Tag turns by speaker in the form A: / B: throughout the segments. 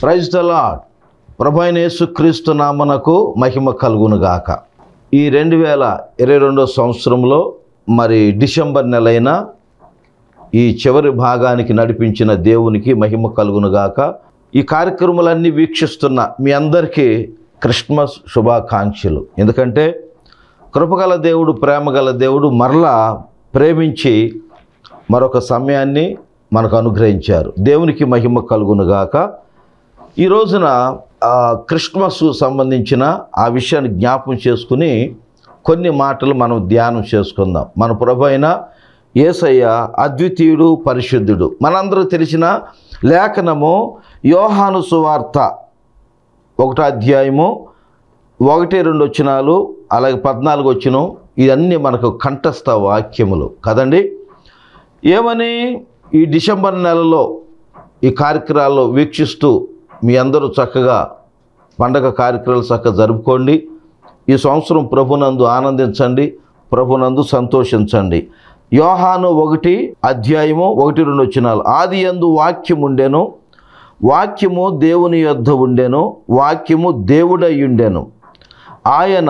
A: praise the lord ప్రభు అయిన యేసుక్రీస్తు నామనకు మహిమ కలుగునుగాక ఈ రెండు వేల ఇరవై రెండో సంవత్సరంలో మరి డిసెంబర్ నెలైన ఈ చివరి భాగానికి నడిపించిన దేవునికి మహిమ కలుగునుగాక ఈ కార్యక్రమాలన్నీ వీక్షిస్తున్న మీ అందరికీ క్రిస్మస్ శుభాకాంక్షలు ఎందుకంటే కృపగల దేవుడు ప్రేమగల దేవుడు మరలా ప్రేమించి మరొక సమయాన్ని మనకు అనుగ్రహించారు దేవునికి మహిమ కలుగునుగాక ఈ రోజున ఆ, క్రిస్మస్ సంబంధించిన ఆ విషయాన్ని జ్ఞాపకం చేసుకుని కొన్ని మాటలు మనం ధ్యానం చేసుకుందాం మన ప్రభు అయిన యేసయ్య అద్వితీయుడు పరిశుద్ధుడు మనందరూ తెలిసిన లేఖనము యోహాను సువార్త ఒకటో అధ్యాయము ఒకటి రెండు వచ్చినాలు అలాగే పద్నాలుగు వచ్చిన ఇవన్నీ మనకు కంఠస్థ వాక్యములు కదండి ఏమని ఈ డిసెంబర్ నెలలో ఈ కార్యక్రమాల్లో వీక్షిస్తూ మీ అందరూ చక్కగా పండగ కార్యక్రమాలు చక్కగా జరుపుకోండి ఈ సంవత్సరం ప్రభునందు ఆనందించండి ప్రభునందు సంతోషించండి యోహాను ఒకటి అధ్యాయము ఒకటి రెండు వచ్చినాలు ఆది యందు వాక్యం ఉండెను వాక్యము దేవుని యొద్ద ఉండెను వాక్యము దేవుడై ఉండెను ఆయన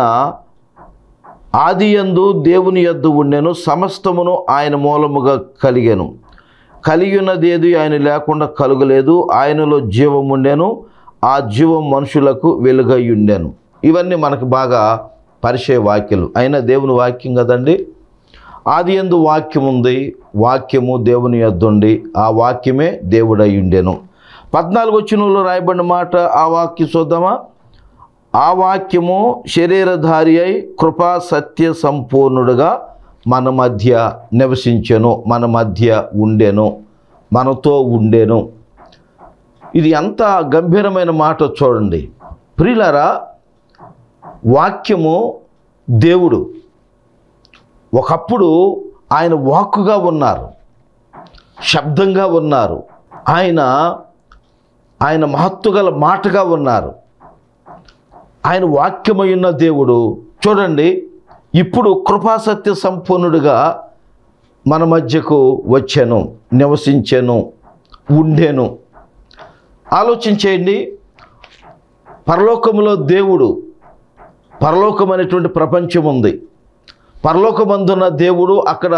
A: ఆదియందు దేవుని యొద్ద ఉండెను సమస్తమును ఆయన మూలముగా కలిగెను కలిగినదేది ఆయన లేకుండా కలుగలేదు ఆయనలో జీవం ఉండెను ఆ జీవం మనుషులకు వెలుగై ఉండెను ఇవన్నీ మనకు బాగా పరిచయ వాక్యలు అయినా దేవుని వాక్యం కదండి ఆది ఎందు వాక్యం ఉంది వాక్యము దేవుని యొద్ద ఉండి ఆ వాక్యమే దేవుడై ఉండెను పద్నాలుగు వచ్చినలో రాయబడిన మాట ఆ వాక్యం చూద్దామా ఆ వాక్యము శరీరధారి అయి కృపా సత్య సంపూర్ణుడుగా మన మధ్య నివసించెను మన మధ్య ఉండెను మనతో ఉండెను ఇది ఎంత గంభీరమైన మాట చూడండి ప్రియులారా వాక్యము దేవుడు ఒకప్పుడు ఆయన వాక్కుగా ఉన్నారు శబ్దంగా ఉన్నారు ఆయన ఆయన మహత్తుగల మాటగా ఉన్నారు ఆయన వాక్యమయున్న దేవుడు చూడండి ఇప్పుడు కృపాసత్య సంపూర్ణుడిగా మన మధ్యకు వచ్చాను నివసించాను ఉండేను ఆలోచించేయండి పరలోకములో దేవుడు పరలోకం అనేటువంటి ప్రపంచం ఉంది పరలోకమందున్న దేవుడు అక్కడ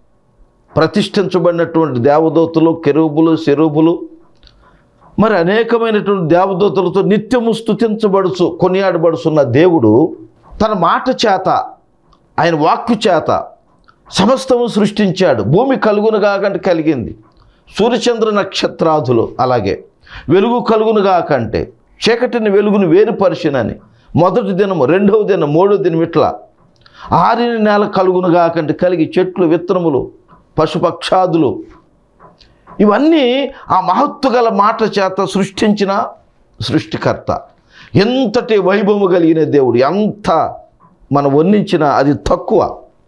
A: ప్రతిష్ఠించబడినటువంటి దేవదూతలు కెరూబులు శరూబులు మరి అనేకమైనటువంటి దేవదూతలతో నిత్యము స్థుతించబడుచు కొనియాడబడుచున్న దేవుడు తన మాట చేత ఆయన వాక్కు చేత సమస్తము సృష్టించాడు భూమి కలుగునుగా కంటే కలిగింది సూర్యచంద్ర నక్షత్రాదులు అలాగే వెలుగు కలుగునుగా కంటే చీకటిని వెలుగును వేరుపరిచినని మొదటి దినము రెండవ దినం మూడవ దినం ఇట్లా ఆరిన నేల కలుగునుగా కంటే కలిగి చెట్లు విత్తనములు పశుపక్షాదులు ఇవన్నీ ఆ మహత్తు గల మాట చేత సృష్టించిన సృష్టికర్త ఎంతటి వైభవము కలిగిన దేవుడు ఎంత మనం వర్ణించిన అది తక్కువ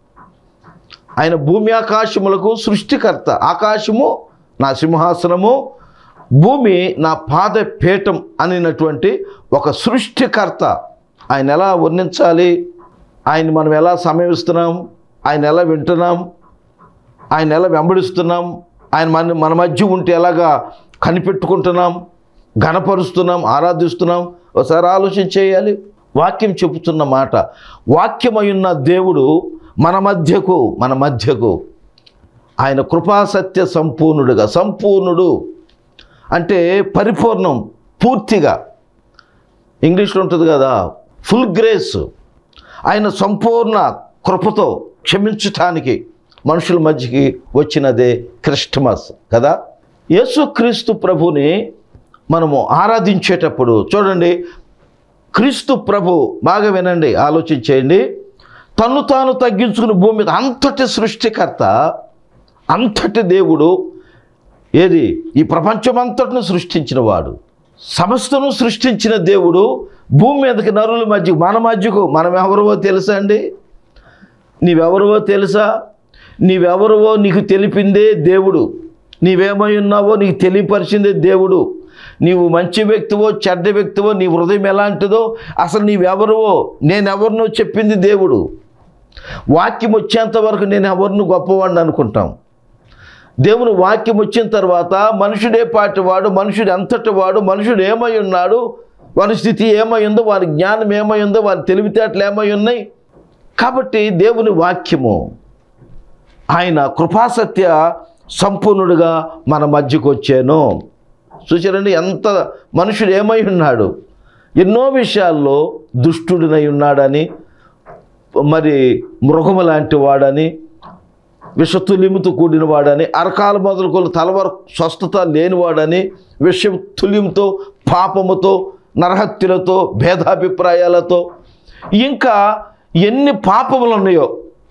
A: ఆయన భూమి ఆకాశములకు సృష్టికర్త ఆకాశము నా సింహాసనము భూమి నా పాద పీఠం అనినటువంటి ఒక సృష్టికర్త ఆయన ఎలా వర్ణించాలి ఆయన మనం ఎలా సమయిస్తున్నాం ఆయన ఎలా వింటున్నాం ఆయన ఎలా వెంబడిస్తున్నాం ఆయన మన మన మధ్య ఉంటే ఎలాగా కనిపెట్టుకుంటున్నాం ఘనపరుస్తున్నాం ఆరాధిస్తున్నాం ఒకసారి ఆలోచన చేయాలి వాక్యం చెబుతున్న మాట వాక్యమయున్న దేవుడు మన మధ్యకు మన మధ్యకు ఆయన కృపాసత్య సంపూర్ణుడుగా సంపూర్ణుడు అంటే పరిపూర్ణం పూర్తిగా ఇంగ్లీష్లో ఉంటుంది కదా ఫుల్ గ్రేస్ ఆయన సంపూర్ణ కృపతో క్షమించటానికి మనుషుల మధ్యకి వచ్చినదే క్రిస్టమస్ కదా యేసుక్రీస్తు ప్రభుని మనము ఆరాధించేటప్పుడు చూడండి క్రీస్తు ప్రభు బాగా వినండి ఆలోచించేయండి తను తాను తగ్గించుకుని భూమి మీద అంతటి సృష్టికర్త అంతటి దేవుడు ఏది ఈ ప్రపంచమంతటిని సృష్టించిన వాడు సమస్తను సృష్టించిన దేవుడు భూమి మీదకి నరుల మధ్య మన మధ్యకు మనం ఎవరివో తెలుసా అండి నీవెవరివో తెలుసా నీవెవరివో నీకు తెలిపిందే దేవుడు నీవేమై ఉన్నావో నీకు తెలియపరిచిందే దేవుడు నీవు మంచి వ్యక్తివో చెడ్డ వ్యక్తివో నీ హృదయం ఎలాంటిదో అసలు నీవెవరివో నేనెవరినో చెప్పింది దేవుడు వాక్యం వచ్చేంత వరకు నేను ఎవరిని గొప్పవాడిని అనుకుంటాం దేవుని వాక్యం వచ్చిన తర్వాత మనుషుడే పాటివాడు మనుషుడు ఎంతటి వాడు మనుషుడు ఏమై ఉన్నాడు వారి స్థితి ఏమై ఉందో వారి జ్ఞానం ఏమై ఉందో వారి తెలివితేటలు ఏమై ఉన్నాయి కాబట్టి దేవుని వాక్యము ఆయన కృపాసత్య సంపూర్ణుడిగా మన మధ్యకు వచ్చాను చూసారండి ఎంత మనుషుడు ఏమై ఉన్నాడు ఎన్నో విషయాల్లో దుష్టుడినై ఉన్నాడని మరి మృగము లాంటి వాడని విషతుల్యముతో కూడిన వాడని అరకాల మొదలుకొని తలవర స్వస్థత లేనివాడని విషతుల్యంతో పాపముతో నరహత్యులతో భేదాభిప్రాయాలతో ఇంకా ఎన్ని పాపములు ఉన్నాయో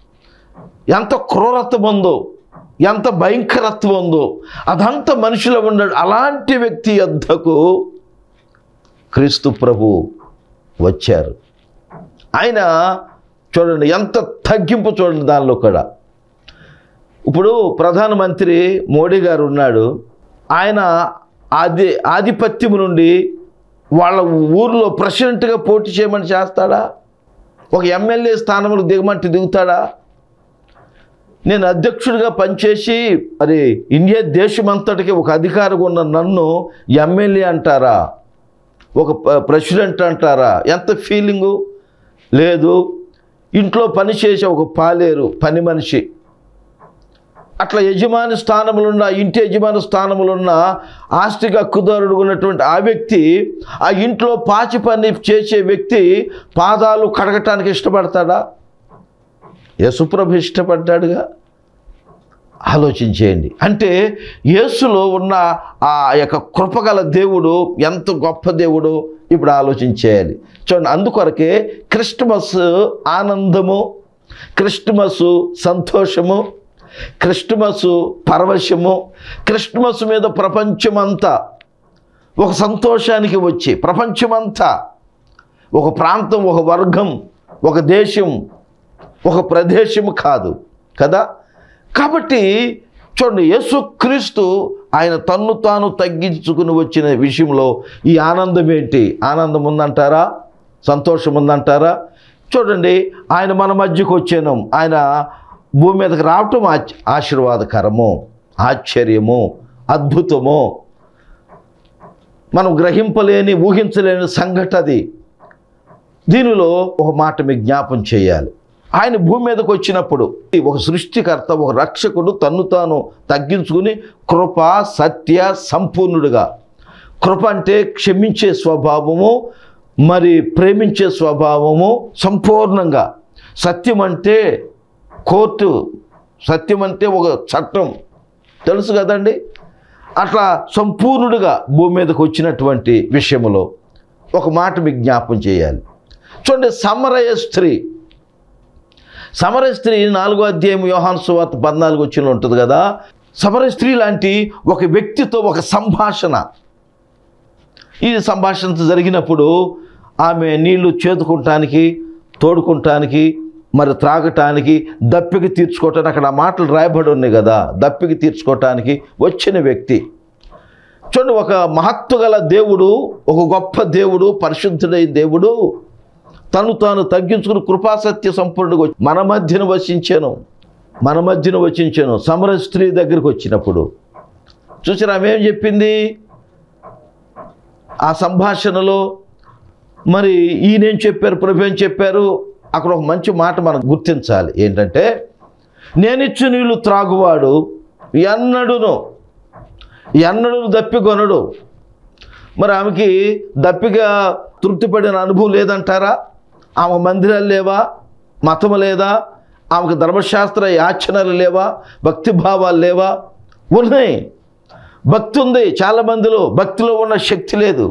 A: ఎంత క్రూరత్వం ఉందో ఎంత భయంకరత్వం ఉందో అదంతా మనిషిలో ఉన్నాడు అలాంటి వ్యక్తి యొద్దకు క్రీస్తు ప్రభు వచ్చారు ఆయన చూడండి ఎంత తగ్గింపు చూడండి దానిలో కూడా ఇప్పుడు ప్రధానమంత్రి మోడీ గారు ఉన్నాడు ఆయన ఆది ఆధిపత్యం నుండి వాళ్ళ ఊర్లో ప్రెసిడెంట్గా పోటీ చేయమని చేస్తాడా ఒక ఎమ్మెల్యే స్థానంలో దిగమంటే దిగుతాడా నేను అధ్యక్షుడిగా పనిచేసి మరి ఇండియా దేశమంతటికి ఒక అధికారం ఉన్న నన్ను ఎమ్మెల్యే అంటారా ఒక ప- ప్రెసిడెంట్ అంటారా ఎంత ఫీలింగు లేదు ఇంట్లో పని చేసే ఒక పాలేరు పని మనిషి అట్లా యజమాని స్థానములు ఉన్న ఇంటి యజమాని స్థానములు ఉన్న ఆస్తికి హక్కుదారుడు ఉన్నటువంటి ఆ వ్యక్తి ఆ ఇంట్లో పాచి పని చేసే వ్యక్తి పాదాలు కడగటానికి ఇష్టపడతాడా యేసుప్రభు ఇష్టపడ్డాడుగా ఆలోచించేయండి అంటే యేసులో ఉన్న ఆ యొక్క కృపగల దేవుడు ఎంత గొప్ప దేవుడు ఇప్పుడు ఆలోచించేయాలి చూడండి అందుకొరకే క్రిస్టమస్ ఆనందము క్రిస్టమస్ సంతోషము క్రిస్టమస్ పరవశము క్రిస్టమస్ మీద ప్రపంచమంతా ఒక సంతోషానికి వచ్చి ప్రపంచమంతా ఒక ప్రాంతం ఒక వర్గం ఒక దేశం ఒక ప్రదేశం కాదు కదా కాబట్టి చూడండి యేసుక్రీస్తు ఆయన తన్ను తాను తగ్గించుకుని వచ్చిన విషయంలో ఈ ఆనందం ఏంటి ఆనందం ఉందంటారా సంతోషం ఉందంటారా చూడండి ఆయన మన మధ్యకు వచ్చాను ఆయన భూమి మీదకి రావటం ఆశ్- ఆశీర్వాదకరము ఆశ్చర్యము అద్భుతము మనం గ్రహింపలేని ఊహించలేని సంఘట అది దీనిలో ఒక మాట మీకు జ్ఞాపం చేయాలి ఆయన భూమి మీదకి వచ్చినప్పుడు ఒక సృష్టికర్త ఒక రక్షకుడు తన్ను తాను తగ్గించుకుని కృప సత్య సంపూర్ణుడుగా కృప అంటే క్షమించే స్వభావము మరి ప్రేమించే స్వభావము సంపూర్ణంగా సత్యం అంటే కోర్టు సత్యం అంటే ఒక చట్టం తెలుసు కదండి అట్లా సంపూర్ణుడిగా భూమి మీదకి వచ్చినటువంటి విషయంలో ఒక మాట మీకు జ్ఞాపం చేయాలి చూడండి సమరయ స్త్రీ సమరయ స్త్రీ నాలుగో అధ్యాయం యోహాన్ సువార్త పద్నాలుగు వచ్చిన ఉంటుంది కదా సమరయ స్త్రీ లాంటి ఒక వ్యక్తితో ఒక సంభాషణ ఈ సంభాషణ జరిగినప్పుడు ఆమె నీళ్లు చేతుకుంటానికి తోడుకుంటానికి మరి త్రాగటానికి దప్పిక తీర్చుకోవటానికి అక్కడ ఆ మాటలు రాయబడి ఉన్నాయి కదా దప్పిక తీర్చుకోవటానికి వచ్చిన వ్యక్తి చూడండి ఒక మహత్వ గల దేవుడు ఒక గొప్ప దేవుడు పరిశుద్ధుడైన దేవుడు తను తాను తగ్గించుకుని కృపాసత్య సంపూర్ణగా వచ్చి మన మధ్యన వసించాను మన మధ్యన వసించాను సమర స్త్రీ దగ్గరికి వచ్చినప్పుడు చూసారా ఆమె ఏం చెప్పింది ఆ సంభాషణలో మరి ఈయనేం చెప్పారు ప్రభు ఏం చెప్పారు అక్కడ ఒక మంచి మాట మనం గుర్తించాలి ఏంటంటే నేనిచ్చు నీళ్ళు త్రాగువాడు ఎన్నడును ఎన్నడును దప్పికొనడు మరి ఆమెకి దప్పిగా తృప్తిపడిన అనుభవం లేదంటారా ఆమె మందిరాలు లేవా మతము లేదా ఆమెకు ధర్మశాస్త్ర యాచనలు లేవా భక్తి భావాలు లేవా ఉన్నాయి భక్తి ఉంది చాలా మందిలో భక్తిలో ఉన్న శక్తి లేదు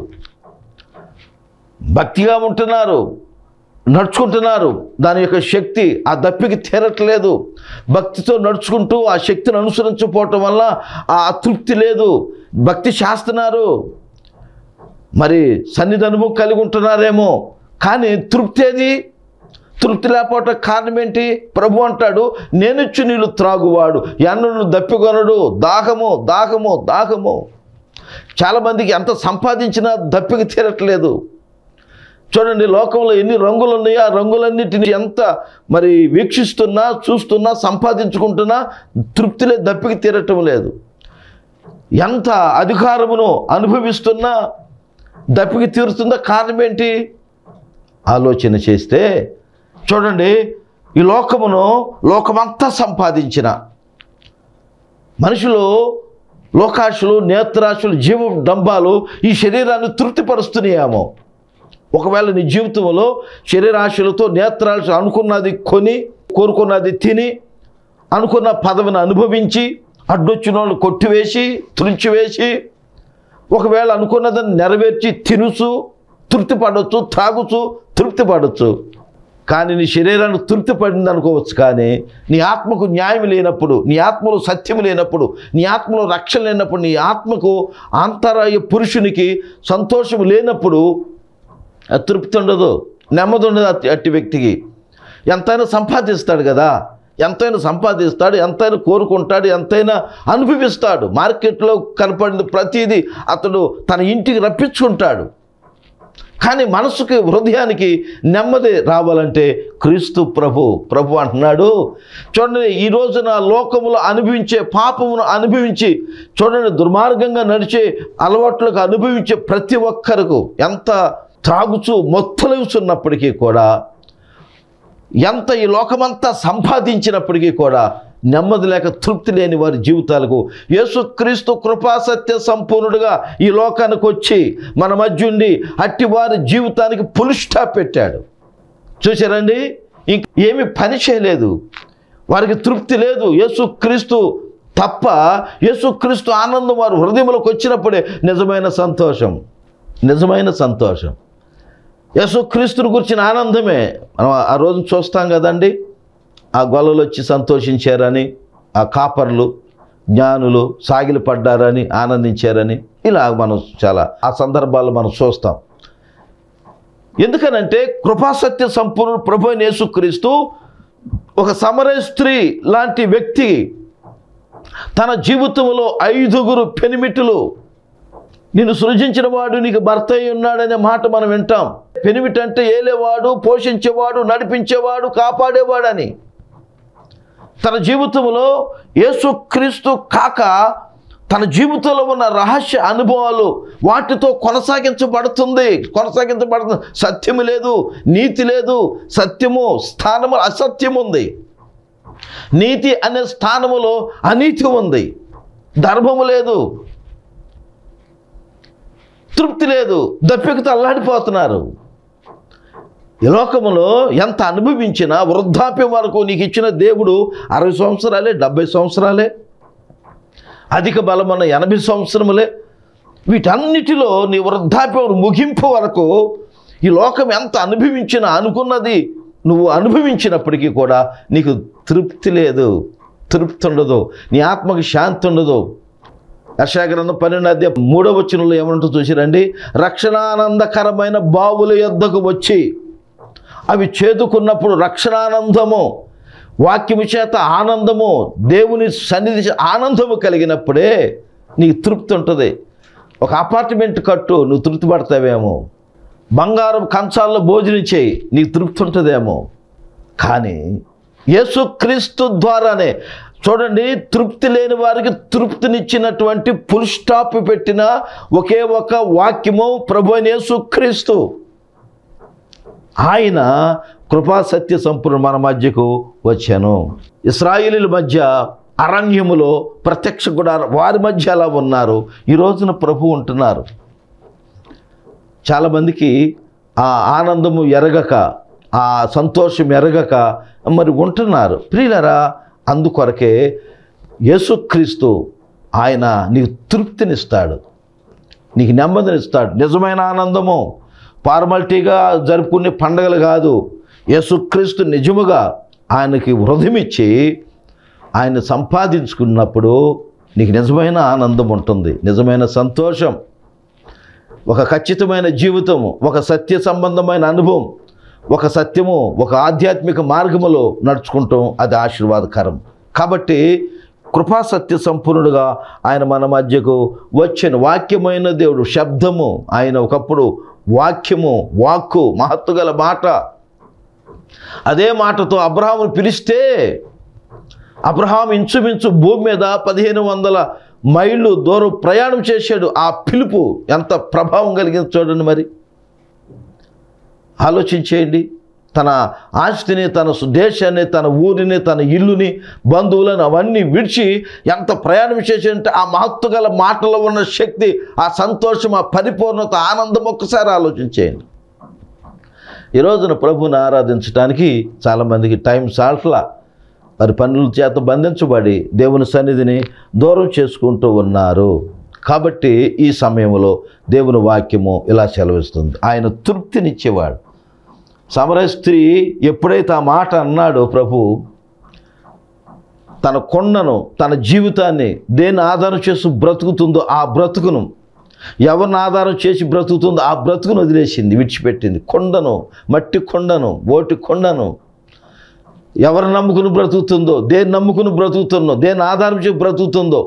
A: భక్తిగా ఉంటున్నారు నడుచుకుంటున్నారు దాని యొక్క శక్తి ఆ దప్పికి తీరట్లేదు భక్తితో నడుచుకుంటూ ఆ శక్తిని అనుసరించకపోవటం వల్ల ఆ తృప్తి లేదు భక్తి చేస్తున్నారు మరి సన్నిధనము కలిగి ఉంటున్నారేమో కానీ తృప్తి ఏది తృప్తి లేకపోవటం కారణం ఏంటి ప్రభు అంటాడు నేనిచ్చు నీళ్ళు త్రాగువాడు ఎన్నను దప్పికొనడు దాహము దాహము దాహము చాలామందికి ఎంత సంపాదించినా దప్పికి తీరట్లేదు చూడండి లోకంలో ఎన్ని రంగులు ఉన్నాయో ఆ రంగులన్నిటిని ఎంత మరి వీక్షిస్తున్నా చూస్తున్నా సంపాదించుకుంటున్నా తృప్తిలే దప్పికి తీరటం లేదు ఎంత అధికారమును అనుభవిస్తున్నా దప్పికి తీరుతుందో కారణం ఏంటి ఆలోచన చేస్తే చూడండి ఈ లోకమును లోకమంతా సంపాదించిన మనుషులు లోకాశులు నేత్రాశులు జీవ డంబాలు ఈ శరీరాన్ని తృప్తిపరుస్తున్నాయేమో ఒకవేళ నీ జీవితంలో శరీరాశులతో నేత్రాశ అనుకున్నది కొని కోరుకున్నది తిని అనుకున్న పదవిని అనుభవించి అడ్డొచ్చిన వాళ్ళు కొట్టివేసి తుడిచివేసి ఒకవేళ అనుకున్నదాన్ని నెరవేర్చి తినుచు తృప్తి పడవచ్చు త్రాగుచు తృప్తి పడవచ్చు కానీ నీ శరీరానికి తృప్తి పడింది అనుకోవచ్చు కానీ నీ ఆత్మకు న్యాయం లేనప్పుడు నీ ఆత్మలో సత్యం లేనప్పుడు నీ ఆత్మలో రక్షణ లేనప్పుడు నీ ఆత్మకు అంతరాయ పురుషునికి సంతోషం లేనప్పుడు అది తృప్తి ఉండదు నెమ్మది ఉండదు అట్టి అట్టి వ్యక్తికి ఎంతైనా సంపాదిస్తాడు కదా ఎంతైనా సంపాదిస్తాడు ఎంతైనా కోరుకుంటాడు ఎంతైనా అనుభవిస్తాడు మార్కెట్లో కనపడిన ప్రతిదీ అతడు తన ఇంటికి రప్పించుకుంటాడు కానీ మనసుకి హృదయానికి నెమ్మది రావాలంటే క్రీస్తు ప్రభు ప్రభు అంటున్నాడు చూడండి ఈ రోజున లోకములో అనుభవించే పాపమును అనుభవించి చూడండి దుర్మార్గంగా నడిచే అలవాట్లకు అనుభవించే ప్రతి ఒక్కరకు ఎంత త్రాగుచూ మొత్తలవుతున్నప్పటికీ కూడా ఎంత ఈ లోకమంతా సంపాదించినప్పటికీ కూడా నెమ్మది లేక తృప్తి లేని వారి జీవితాలకు యేసుక్రీస్తు కృపాసత్య సంపూర్ణుడుగా ఈ లోకానికి వచ్చి మన మధ్య ఉండి అట్టి వారి జీవితానికి పుల్ స్టాప్ పెట్టాడు చూసారండి ఇంక ఏమి పని చేయలేదు వారికి తృప్తి లేదు యేసుక్రీస్తు తప్ప యేసుక్రీస్తు ఆనందం వారి హృదయంలోకి వచ్చినప్పుడే నిజమైన సంతోషం నిజమైన సంతోషం యేసుక్రీస్తుని గురించిన ఆనందమే మనం ఆ రోజు చూస్తాం కదండి ఆ గొల్లలు వచ్చి సంతోషించారని ఆ కాపర్లు జ్ఞానులు సాగిలి పడ్డారని ఆనందించారని ఇలా మనం చాలా ఆ సందర్భాలు మనం చూస్తాం ఎందుకనంటే కృపాసత్య సంపూర్ణ ప్రభు అయిన యేసుక్రీస్తు ఒక సమరయ స్త్రీ లాంటి వ్యక్తి తన జీవితంలో ఐదుగురు పెనిమిటులు నిన్ను సృజించిన వాడు నీకు భర్త అయి ఉన్నాడనే మాట మనం వింటాం పెనిమిటి అంటే ఏలేవాడు పోషించేవాడు నడిపించేవాడు కాపాడేవాడని తన జీవితంలో యేసుక్రీస్తు కాక తన జీవితంలో ఉన్న రహస్య అనుభవాలు వాటితో కొనసాగించబడుతుంది కొనసాగించబడుతుంది సత్యము లేదు నీతి లేదు సత్యము స్థానము అసత్యం ఉంది నీతి అనే స్థానములో అనీతి ఉంది ధర్మము లేదు తృప్తి లేదు దప్పికతో అల్లాడిపోతున్నారు ఈ లోకములో ఎంత అనుభవించినా వృద్ధాప్యం వరకు నీకు ఇచ్చిన దేవుడు అరవై సంవత్సరాలే డెబ్బై సంవత్సరాలే అధిక బలమున్న ఎనభై సంవత్సరములే వీటన్నిటిలో నీ వృద్ధాప్యం ముగింపు వరకు ఈ లోకం ఎంత అనుభవించినా అనుకున్నది నువ్వు అనుభవించినప్పటికీ కూడా నీకు తృప్తి లేదు తృప్తి ఉండదు నీ ఆత్మకి శాంతి ఉండదు యశాగ్రంథం పన్నెండు అధ్యాయం మూడవ వచనంలో ఏమంటూ చూసిరండి రక్షణానందకరమైన బావుల యొద్దకు వచ్చి అవి చేదుకున్నప్పుడు రక్షణానందము వాక్యము చేత ఆనందము దేవుని సన్నిధి చే- ఆనందము కలిగినప్పుడే నీకు తృప్తి ఉంటుంది ఒక అపార్ట్మెంట్ కట్టు నువ్వు తృప్తి పడతావేమో బంగారం కంచాల్లో భోజనం చేయి నీకు తృప్తి ఉంటుందేమో కానీ యేసుక్రీస్తు ద్వారానే చూడండి తృప్తి లేని వారికి తృప్తినిచ్చినటువంటి ఫుల్ స్టాప్ పెట్టిన ఒకే ఒక వాక్యము ప్రభు అయిన యేసుక్రీస్తు ఆయన కృపా సత్య సంపూర్ణ మన మధ్యకు వచ్చాను ఇస్రాయేలీల మధ్య అరణ్యములో ప్రత్యక్ష కూడా వారి మధ్య అలా ఉన్నారు ఈ రోజున ప్రభు ఉంటున్నారు చాలామందికి ఆ ఆనందము ఎరగక ఆ సంతోషం ఎరగక మరి ఉంటున్నారు ప్రియులరా అందుకొరకే యేసుక్రీస్తు ఆయన నీకు తృప్తినిస్తాడు నీకు నెమ్మదినిస్తాడు నిజమైన ఆనందము ఫార్మాలిటీగా జరుపుకునే పండగలు కాదు యేసుక్రీస్తు నిజముగా ఆయనకి హృదయమిచ్చి ఆయన సంపాదించుకున్నప్పుడు నీకు నిజమైన ఆనందం ఉంటుంది నిజమైన సంతోషం ఒక ఖచ్చితమైన జీవితము ఒక సత్య సంబంధమైన అనుభవం ఒక సత్యము ఒక ఆధ్యాత్మిక మార్గములో నడుచుకుంటాం అది ఆశీర్వాదకరం కాబట్టి కృపా సత్య సంపూర్ణుడుగా ఆయన మన మధ్యకు వచ్చిన వాక్యమైన దేవుడు శబ్దము ఆయన ఒకప్పుడు వాక్యము వాక్కు మహత్తు గల మాట అదే మాటతో అబ్రహామును పిలిస్తే అబ్రహాం ఇంచుమించు భూమి మీద పదిహేను వందల మైళ్ళు దూరం ప్రయాణం చేశాడు ఆ పిలుపు ఎంత ప్రభావం కలిగింది చూడండి మరి ఆలోచించేయండి తన ఆస్తిని తన దేశాన్ని తన ఊరిని తన ఇల్లుని బంధువులను అవన్నీ విడిచి ఎంత ప్రయాణం చేసేంటే ఆ మహత్తు గల మాటలో ఉన్న శక్తి ఆ సంతోషం ఆ పరిపూర్ణత ఆనందం ఒక్కసారి ఆలోచించేయండి ఈ రోజున ప్రభుని ఆరాధించడానికి చాలామందికి టైం సాల్ట్లా వారి పనుల చేత బంధించబడి దేవుని సన్నిధిని దూరం చేసుకుంటూ ఉన్నారు కాబట్టి ఈ సమయంలో దేవుని వాక్యము ఇలా సెలవిస్తుంది ఆయన తృప్తినిచ్చేవాడు సమరయ స్త్రీ ఎప్పుడైతే ఆ మాట అన్నాడో ప్రభు తన కొండను తన జీవితాన్ని దేన్ని ఆధారం చేసి బ్రతుకుతుందో ఆ బ్రతుకును ఎవరిని ఆధారం చేసి బ్రతుకుతుందో ఆ బ్రతుకును వదిలేసింది విడిచిపెట్టింది కొండను మట్టి కొండను ఓటి కొండను ఎవరు నమ్ముకుని బ్రతుకుతుందో దేన్ని నమ్ముకుని బ్రతుకుతుందో దేన్ని ఆధారం చేసి బ్రతుకుతుందో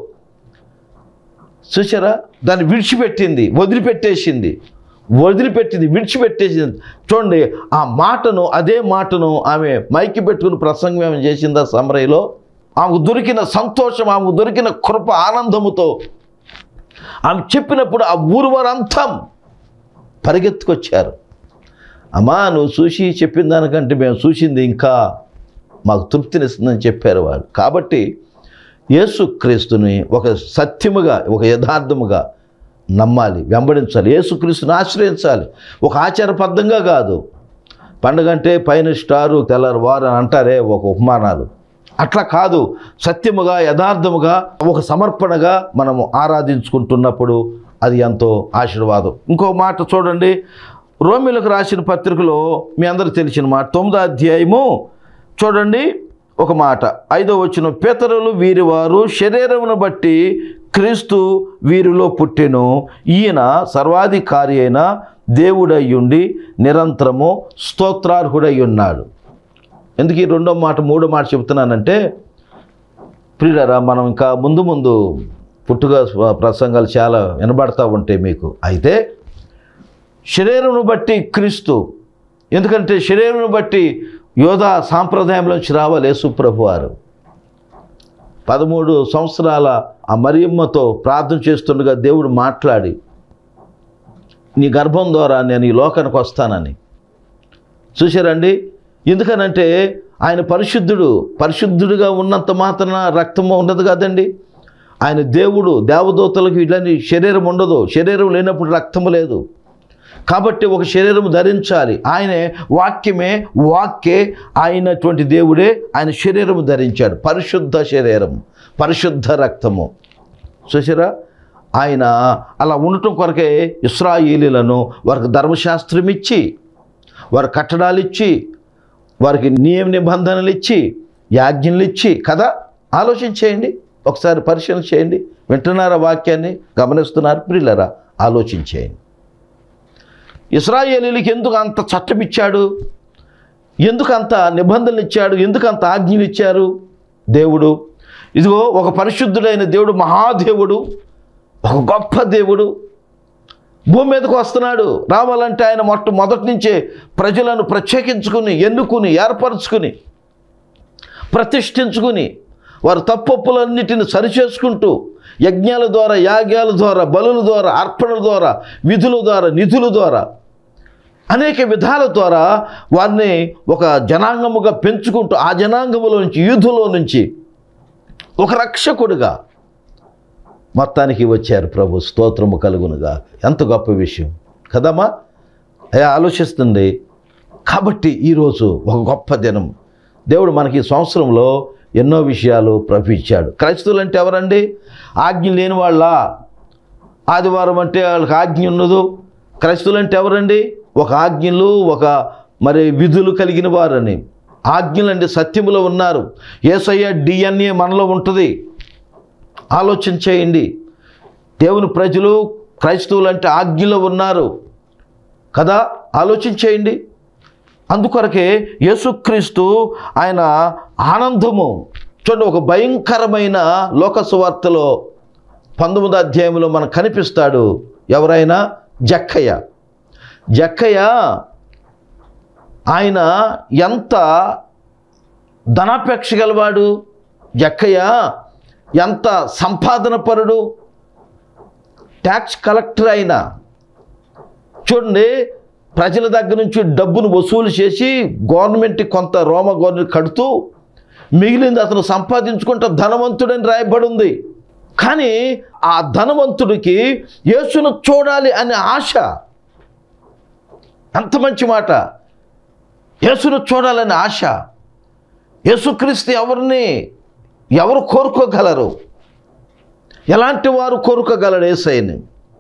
A: చూసారా దాన్ని విడిచిపెట్టింది వదిలిపెట్టేసింది వదిలిపెట్టింది విడిచిపెట్టేసింది చూడండి ఆ మాటను అదే మాటను ఆమె మైకి పెట్టుకుని ప్రసంగం ఏమి చేసిందా సమరయ్యలో ఆమెకు దొరికిన సంతోషం ఆమెకు దొరికిన కృప ఆనందముతో ఆమె చెప్పినప్పుడు ఆ ఊరు వారంతా పరిగెత్తుకొచ్చారు అమ్మా నువ్వు చూసి చెప్పిన దానికంటే మేము చూసింది ఇంకా మాకు తృప్తినిస్తుందని చెప్పారు వాళ్ళు కాబట్టి యేసుక్రీస్తుని ఒక సత్యముగా ఒక యథార్థముగా నమ్మాలి వెంబడించాలి యేసుక్రీస్తుని ఆశ్రయించాలి ఒక ఆచారబద్ధంగా కాదు పండుగ అంటే పైన స్టారు తెల్లారు వారు అని అంటారే ఒక ఉపమానాలు అట్లా కాదు సత్యముగా యథార్థముగా ఒక సమర్పణగా మనము ఆరాధించుకుంటున్నప్పుడు అది ఎంతో ఆశీర్వాదం ఇంకో మాట చూడండి రోమిలకు రాసిన పత్రికలో మీ అందరికి తెలిసిన మాట తొమ్మిదో అధ్యాయము చూడండి ఒక మాట ఐదో వచ్చిన పితరులు వీరివారు శరీరమును బట్టి క్రీస్తు వీరిలో పుట్టెను ఈయన సర్వాధికారి అయిన దేవుడయ్యుండి నిరంతరము స్తోత్రార్హుడై ఉన్నాడు ఎందుకు ఈ రెండో మాట మూడో మాట చెప్తున్నానంటే ప్రియులరా మనం ఇంకా ముందు ముందు పుట్టుక ప్రసంగాలు చాలా వినబడతా ఉంటాయి మీకు అయితే శరీరమును బట్టి క్రీస్తు ఎందుకంటే శరీరమును బట్టి యోధా సాంప్రదాయంలోంచి రావాలి యేసుప్రభు వారు పదమూడు సంవత్సరాల ఆ మరియమ్మతో ప్రార్థన చేస్తుండగా దేవుడు మాట్లాడి నీ గర్భం ద్వారా నేను ఈ లోకానికి వస్తానని చూశారండి ఎందుకనంటే ఆయన పరిశుద్ధుడు పరిశుద్ధుడిగా ఉన్నంత మాత్రాన రక్తము ఉండదు కదండి ఆయన దేవుడు దేవదూతలకు ఇట్లాంటి శరీరం ఉండదు శరీరం లేనప్పుడు రక్తము లేదు కాబట్టి ఒక శరీరం ధరించాలి ఆయనే వాక్యమే వాక్యే అయినటువంటి దేవుడే ఆయన శరీరము ధరించాడు పరిశుద్ధ శరీరం పరిశుద్ధ రక్తము చూసారా ఆయన అలా ఉండటం కొరకే ఇస్రాయేలీలను వారికి ధర్మశాస్త్రం ఇచ్చి వారి కట్టడాలు ఇచ్చి వారికి నియమ నిబంధనలు ఇచ్చి యాజ్ఞలు ఇచ్చి కదా ఆలోచించేయండి ఒకసారి పరిశీలన చేయండి వింటున్నారా వాక్యాన్ని గమనిస్తున్నారు ప్రియులరా ఆలోచించేయండి ఇస్రాయేలీలకి ఎందుకు అంత చట్టం ఇచ్చాడు ఎందుకు అంత నిబంధనలు ఇచ్చాడు ఎందుకు అంత ఆజ్ఞలు ఇచ్చారు దేవుడు ఇదిగో ఒక పరిశుద్ధుడైన దేవుడు మహాదేవుడు ఒక గొప్ప దేవుడు భూమి మీదకు వస్తున్నాడు రావాలంటే ఆయన మొట్ట మొదటి నుంచే ప్రజలను ప్రత్యేకించుకుని ఎన్నుకుని ఏర్పరచుకుని ప్రతిష్ఠించుకుని వారి తప్పొప్పులన్నిటిని సరిచేసుకుంటూ యజ్ఞాల ద్వారా యాగాల ద్వారా బలుల ద్వారా అర్పణల ద్వారా విధుల ద్వారా నిధుల ద్వారా అనేక విధాల ద్వారా వారిని ఒక జనాంగముగా పెంచుకుంటూ ఆ జనాంగములో నుంచి యూదులో నుంచి ఒక రక్షకుడుగా మొత్తానికి వచ్చారు ప్రభు స్తోత్రము కలుగునుగా ఎంత గొప్ప విషయం కదమ్మా అయ్యా ఆలోచిస్తుంది కాబట్టి ఈరోజు ఒక గొప్ప దినం దేవుడు మనకి ఈ సంవత్సరంలో ఎన్నో విషయాలు ప్రపించాడు క్రైస్తవులు అంటే ఎవరండి ఆజ్ఞ లేని వాళ్ళ ఆదివారం అంటే వాళ్ళకి ఆజ్ఞ ఉన్నదు క్రైస్తవులు అంటే ఎవరండి ఒక ఆజ్ఞలు ఒక మరి విధులు కలిగిన వారని ఆజ్ఞలు అంటే సత్యములో ఉన్నారు ఏసయ్య డిఎన్ఏ మనలో ఉంటుంది ఆలోచన చేయండి దేవుని ప్రజలు క్రైస్తవులు అంటే ఆజ్ఞలో ఉన్నారు కదా ఆలోచన చేయండి అందుకొరకే యేసుక్రీస్తు ఆయన ఆనందము చూడండి ఒక భయంకరమైన లోకసువార్తలో పంతొమ్మిదో అధ్యాయంలో మనకు కనిపిస్తాడు ఎవరైనా జక్కయ్య జక్కయ్య ఆయన ఎంత ధనాపేక్ష గలవాడు జక్కయ్య ఎంత సంపాదన పరుడు ట్యాక్స్ కలెక్టర్ అయినా చూడండి ప్రజల దగ్గర నుంచి డబ్బును వసూలు చేసి గవర్నమెంట్కి కొంత రోమ గవర్నమెంట్ కడుతూ మిగిలింది అతను సంపాదించుకుంటే ధనవంతుడని రాయబడి ఉంది కానీ ఆ ధనవంతుడికి యేసును చూడాలి అనే ఆశ అంత మంచి మాట యేసును చూడాలనే ఆశ యేసుక్రీస్తు ఎవరిని ఎవరు కోరుకోగలరు ఎలాంటి వారు కోరుకోగలరు ఏసైని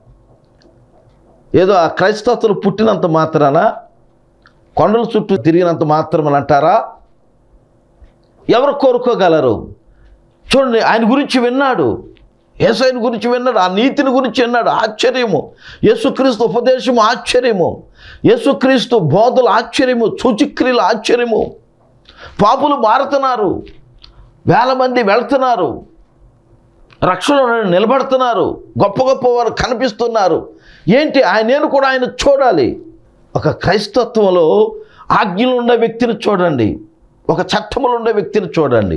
A: ఏదో ఆ క్రైస్తవులు పుట్టినంత మాత్రాన కొండల చుట్టూ తిరిగినంత మాత్రమని అంటారా ఎవరు కోరుకోగలరు చూడండి ఆయన గురించి విన్నాడు యేసైని గురించి విన్నాడు ఆ నీతిని గురించి విన్నాడు ఆశ్చర్యము యేసుక్రీస్తు ఉపదేశము ఆశ్చర్యము యేసుక్రీస్తు బోధలు ఆశ్చర్యము సూచిక్రియలు ఆశ్చర్యము పాపులు మారుతున్నారు వేల మంది వెళ్తున్నారు రక్షణ నిలబడుతున్నారు గొప్ప గొప్ప వారు కనిపిస్తున్నారు ఏంటి ఆయన నేను కూడా ఆయన చూడాలి ఒక క్రైస్తత్వంలో ఆజ్ఞలు ఉండే వ్యక్తిని చూడండి ఒక చట్టములు ఉండే వ్యక్తిని చూడండి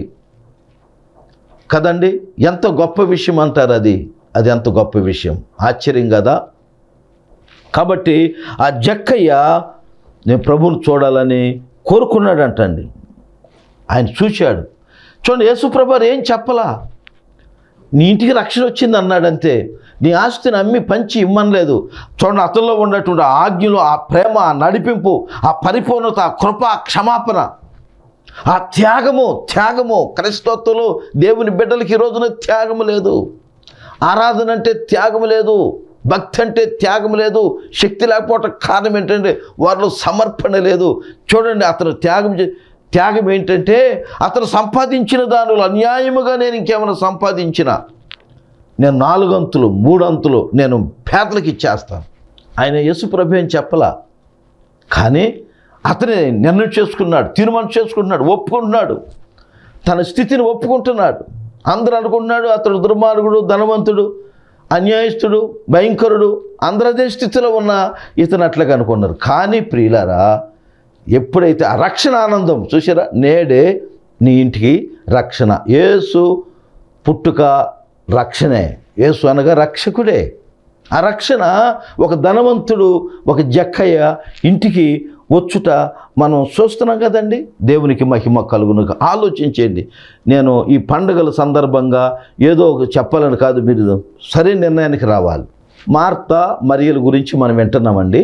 A: కదండి ఎంత గొప్ప విషయం అంటారు అది అది ఎంత గొప్ప విషయం ఆశ్చర్యం కదా కాబట్టి ఆ జక్కయ్య నేను ప్రభువుని చూడాలని కోరుకున్నాడంటండి ఆయన చూశాడు చూడండి యేసుప్రభు ఏం చెప్పలా నీ ఇంటికి రక్షణ వచ్చింది అన్నాడంతే నీ ఆస్తిని అమ్మి పంచి ఇమ్మనలేదు చూడండి అతనిలో ఉన్నటువంటి ఆ ఆజ్ఞలు ఆ ప్రేమ ఆ నడిపింపు ఆ పరిపూర్ణత ఆ కృప ఆ క్షమాపణ ఆ త్యాగము త్యాగము క్రైస్తత్వంలో దేవుని బిడ్డలకి ఈ రోజున త్యాగము లేదు ఆరాధన అంటే త్యాగము లేదు భక్తి అంటే త్యాగం లేదు శక్తి లేకపోవటం కారణం ఏంటంటే వారిలో సమర్పణ లేదు చూడండి అతను త్యాగం చే- త్యాగం ఏంటంటే అతను సంపాదించిన దానిలో అన్యాయముగా నేను ఇంకేమైనా సంపాదించిన నేను నాలుగంతులు మూడంతులు నేను పేదలకు ఇచ్చేస్తాను ఆయన యేసుప్రభు అని చెప్పలా కానీ అతనే నిర్ణయం చేసుకున్నాడు తీర్మానం చేసుకుంటున్నాడు ఒప్పుకుంటున్నాడు తన స్థితిని ఒప్పుకుంటున్నాడు అందరూ అనుకుంటున్నాడు అతడు దుర్మార్గుడు ధనవంతుడు అన్యాయస్తుడు భయంకరుడు అందరూ అదే స్థితిలో ఉన్న ఇతను అట్లాగా అనుకున్నారు కానీ ప్రియులారా ఎప్పుడైతే ఆ రక్షణ ఆనందం చూసారా నేడే నీ ఇంటికి రక్షణ యేసు పుట్టుక రక్షణే యేసు అనగా రక్షకుడే ఆ రక్షణ ఒక ధనవంతుడు ఒక జక్కయ్య ఇంటికి వచ్చుట మనం చూస్తున్నాం కదండి దేవునికి మహిమ కలుగును ఆలోచించండి నేను ఈ పండుగల సందర్భంగా ఏదో ఒక చెప్పాలని కాదు మీరు సరైన నిర్ణయానికి రావాలి మార్త మరియల గురించి మనం వింటున్నామండి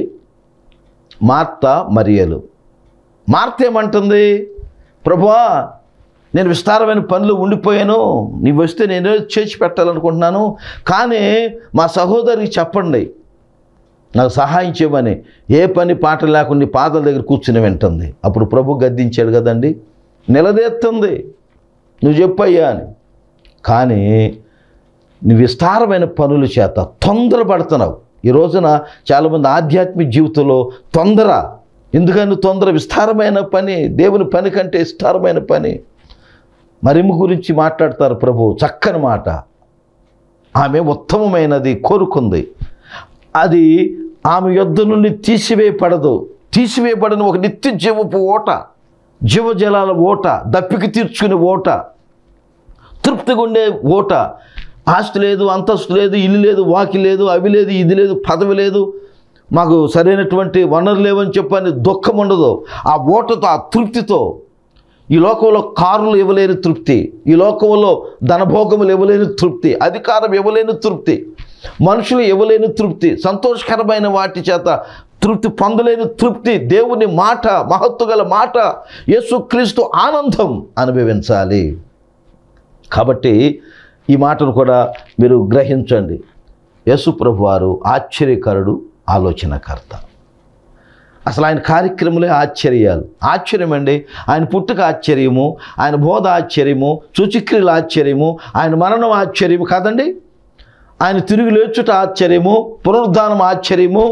A: మార్త మరియలు మార్త ఏమంటుంది ప్రభువా నేను విస్తారమైన పనులు ఉండిపోయాను నీవు వస్తే నేను చేసి పెట్టాలనుకుంటున్నాను కానీ మా సహోదరికి చెప్పండి నాకు సహాయం చేయమని ఏ పని పాట లేకుండా నీ పాదల దగ్గర కూర్చుని వింటుంది అప్పుడు ప్రభు గద్దించాడు కదండి నిలదీస్తుంది నువ్వు చెప్పయ్యా అని కానీ నువ్వు విస్తారమైన పనుల చేత తొందరపడుతున్నావు ఈ రోజున చాలామంది ఆధ్యాత్మిక జీవితంలో తొందర ఎందుకని తొందర విస్తారమైన పని దేవుని పని కంటే విస్తారమైన పని మరిము గురించి మాట్లాడతారు ప్రభు చక్కని మాట ఆమె ఉత్తమమైనది కోరుకుంది అది ఆమె యొద్ద నుండి తీసివేయబడదు తీసివేయబడిన ఒక నిత్య జీవపు ఓట జీవజలాల ఓట దప్పికి తీర్చుకునే ఓట తృప్తిగా ఉండే ఓట ఆస్తి లేదు అంతస్తు లేదు ఇల్లు లేదు వాకి లేదు అవి లేదు ఇది లేదు పదవి లేదు మాకు సరైనటువంటి వనరు లేవని చెప్పని దుఃఖం ఉండదు ఆ ఓటతో ఆ తృప్తితో ఈ లోకంలో కారులు ఇవ్వలేని తృప్తి ఈ లోకంలో ధనభోగములు ఇవ్వలేని తృప్తి అధికారం ఇవ్వలేని తృప్తి మనుషులు ఇవ్వలేని తృప్తి సంతోషకరమైన వాటి చేత తృప్తి పొందలేని తృప్తి దేవుని మాట మహత్తు గల మాట యేసుక్రీస్తు ఆనందం అనుభవించాలి కాబట్టి ఈ మాటను కూడా మీరు గ్రహించండి యేసు ప్రభు వారు ఆశ్చర్యకరుడు ఆలోచనకర్త అసలు ఆయన కార్యక్రమాలే ఆశ్చర్యాలు ఆశ్చర్యం అండి ఆయన పుట్టుక ఆశ్చర్యము ఆయన బోధ ఆశ్చర్యము సూచిక్రియలు ఆశ్చర్యము ఆయన మరణం ఆశ్చర్యము కాదండి ఆయన తిరిగి లేచుట ఆశ్చర్యము పునరుద్ధానం ఆశ్చర్యము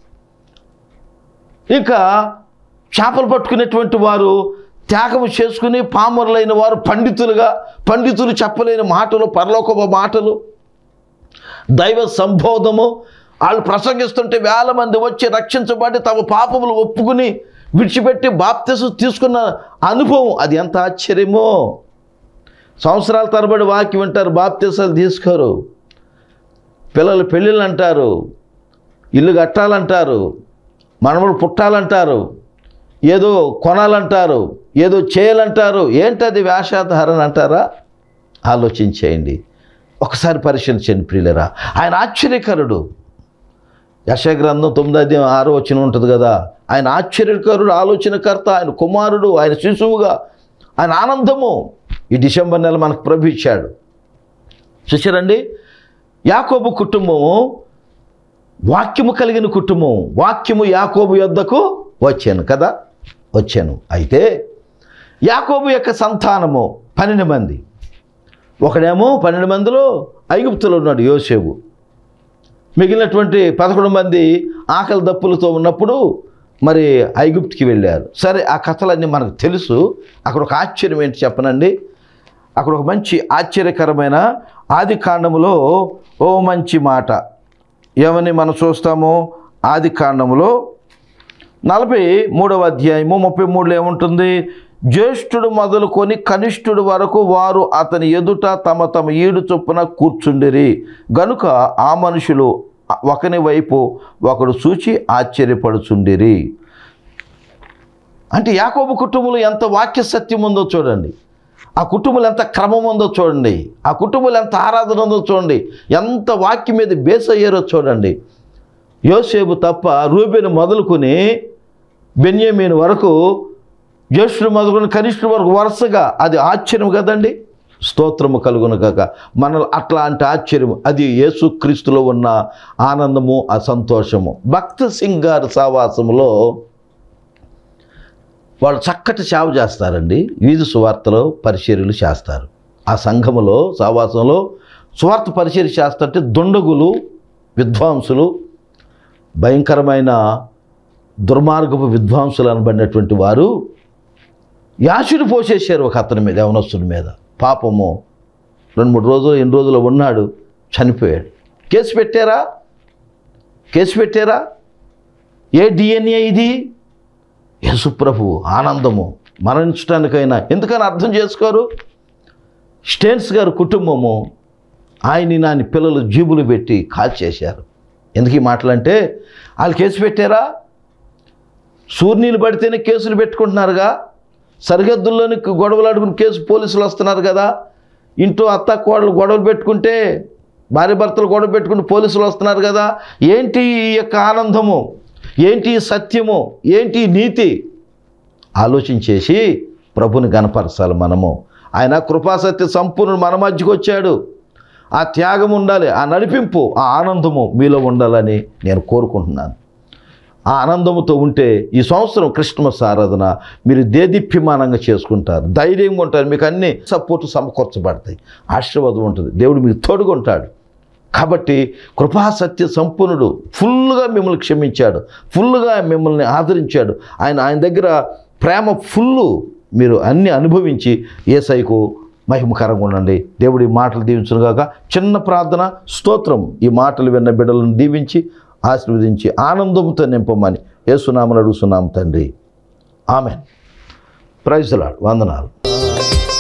A: ఇంకా చేపలు పట్టుకునేటువంటి వారు త్యాగము చేసుకుని పామరులైన వారు పండితులుగా పండితులు చెప్పలేని మాటలు పరలోక మాటలు దైవ సంబోధము వాళ్ళు ప్రసంగిస్తుంటే వేల మంది వచ్చి రక్షించబడి తమ పాపములు ఒప్పుకుని విడిచిపెట్టి బాప్తిసం తీసుకున్న అనుభవం అది ఎంత ఆశ్చర్యమో సంవత్సరాల తరబడి వాక్యం వింటారు బాప్తిసాలు తీసుకోరు పిల్లలు పెళ్ళిళ్ళు అంటారు ఇల్లు కట్టాలంటారు మనవడు పుట్టాలంటారు ఏదో కొనాలంటారు ఏదో చేయాలంటారు ఏంటది వేషాధారణ అంటారా ఆలోచించేయండి ఒకసారి పరిశీలించండి ప్రియులరా ఆయన ఆశ్చర్యకరుడు యశగ్రంథం తొమ్మిది అధ్యాయం ఆరో వచ్చిన ఉంటుంది కదా ఆయన ఆశ్చర్యకరుడు ఆలోచనకర్త ఆయన కుమారుడు ఆయన శిశువుగా ఆయన ఆనందము ఈ డిసెంబర్ నెల మనకు ప్రభు ఇచ్చాడు చూసారండి యాకోబు కుటుంబము వాక్యము కలిగిన కుటుంబం వాక్యము యాకోబు యొద్దకు వచ్చాను కదా వచ్చాను అయితే యాకోబు యొక్క సంతానము పన్నెండు మంది ఒకడేమో పన్నెండు మందిలో ఐగుప్తులో ఉన్నాడు యోసేపు మిగిలినటువంటి పదకొండు మంది ఆకలి దప్పులతో ఉన్నప్పుడు మరి ఐగుప్తుకి వెళ్ళారు సరే ఆ కథలన్నీ మనకు తెలుసు అక్కడ ఒక ఆశ్చర్యం ఏంటి చెప్పనండి అక్కడ ఒక మంచి ఆశ్చర్యకరమైన ఆది కాండములో ఓ మంచి మాట ఏమని మనం చూస్తాము ఆది కాండములో నలభై మూడవ అధ్యాయము ముప్పై మూడులో ఏముంటుంది జ్యేష్ఠుడు మొదలుకొని కనిష్ఠుడు వరకు వారు అతని ఎదుట తమ తమ ఈడు చొప్పున కూర్చుండిరి గనుక ఆ మనుషులు ఒకని వైపు ఒకడు చూచి ఆశ్చర్యపడుచుండిరి అంటే యాకోబు కుటుంబంలో ఎంత వాక్య సత్యం ఉందో చూడండి ఆ కుటుంబంలో ఎంత క్రమం ఉందో చూడండి ఆ కుటుంబంలో ఎంత ఆరాధన ఉందో చూడండి ఎంత వాక్యం మీద బేస్ అయ్యారో చూడండి యోసేపు తప్ప రూబెను మొదలుకొని బెన్యమీన్ వరకు జ్యేష్ఠుడు మొదలుకొని కనిష్ఠుడు వరకు వరుసగా అది ఆశ్చర్యం కదండి స్తోత్రము కలుగును కాక మన అట్లాంటి ఆశ్చర్యం అది యేసుక్రీస్తులో ఉన్న ఆనందము ఆ సంతోషము భక్త సింగ్ గారి సావాసములో వాళ్ళు చక్కటి సేవ చేస్తారండి వీధి సువార్తలో పరిచర్యలు చేస్తారు ఆ సంఘములో సావాసంలో సువార్త పరిచర్య చేస్తుంటే దుండగులు విద్వాంసులు భయంకరమైన దుర్మార్గపు విద్వాంసులు అనబడినటువంటి వారు యాసుడు పోసేశారు ఒక అతని మీద యవనస్తుడి మీద పాపము రెండు మూడు రోజులు ఎన్ని రోజులు ఉన్నాడు చనిపోయాడు కేసు పెట్టారా కేసు పెట్టారా ఏ డిఎన్ఏ ఇది యేసుప్రభు ఆనందము మరణించడానికైనా ఎందుకని అర్థం చేసుకోరు స్టేన్స్ గారి కుటుంబము ఆయన్ని నాని పిల్లలు జీబులు పెట్టి కాల్చేశారు ఎందుకు ఈ మాటలంటే వాళ్ళు కేసు పెట్టారా సూర్యులు పడితేనే కేసులు పెట్టుకుంటున్నారుగా సరిహద్దుల్లోని గొడవలు ఆడుకుని కేసు పోలీసులు వస్తున్నారు కదా ఇంట్లో అత్త కోడలు గొడవలు పెట్టుకుంటే భార్య భర్తలు గొడవ పెట్టుకుంటే పోలీసులు వస్తున్నారు కదా ఏంటి ఈ యొక్క ఆనందము ఏంటి ఈ సత్యము ఏంటి ఈ నీతి ఆలోచించేసి ప్రభుని గనపరచాలి మనము ఆయన కృపాసత్య సంపూర్ణ మన మధ్యకు వచ్చాడు ఆ త్యాగం ఉండాలి ఆ నడిపింపు ఆ ఆనందము మీలో ఉండాలని నేను కోరుకుంటున్నాను ఆ ఆనందముతో ఉంటే ఈ సంవత్సరం క్రిస్మస్ ఆరాధన మీరు దేదీప్యమానంగా చేసుకుంటారు ధైర్యంగా ఉంటారు మీకు అన్ని సపోర్టు సమకూర్చబడతాయి ఆశీర్వాదం ఉంటుంది దేవుడు మీకు తోడుగా ఉంటాడు కాబట్టి కృపాసత్య సంపూర్ణుడు ఫుల్గా మిమ్మల్ని క్షమించాడు ఫుల్గా మిమ్మల్ని ఆదరించాడు ఆయన ఆయన దగ్గర ప్రేమ ఫుల్లు మీరు అన్ని అనుభవించి ఏసైకు మహిమకరంగా ఉండండి దేవుడి మాటలు దీవించునుగాక చిన్న ప్రార్థన స్తోత్రం ఈ మాటలు విన్న బిడ్డలను దీవించి ఆశీర్వదించి ఆనందంతో నింపమని ఏసునామని అడుగుతున్నాము తండ్రి ఆమెన్ ప్రైజ్లాడు వందనాలు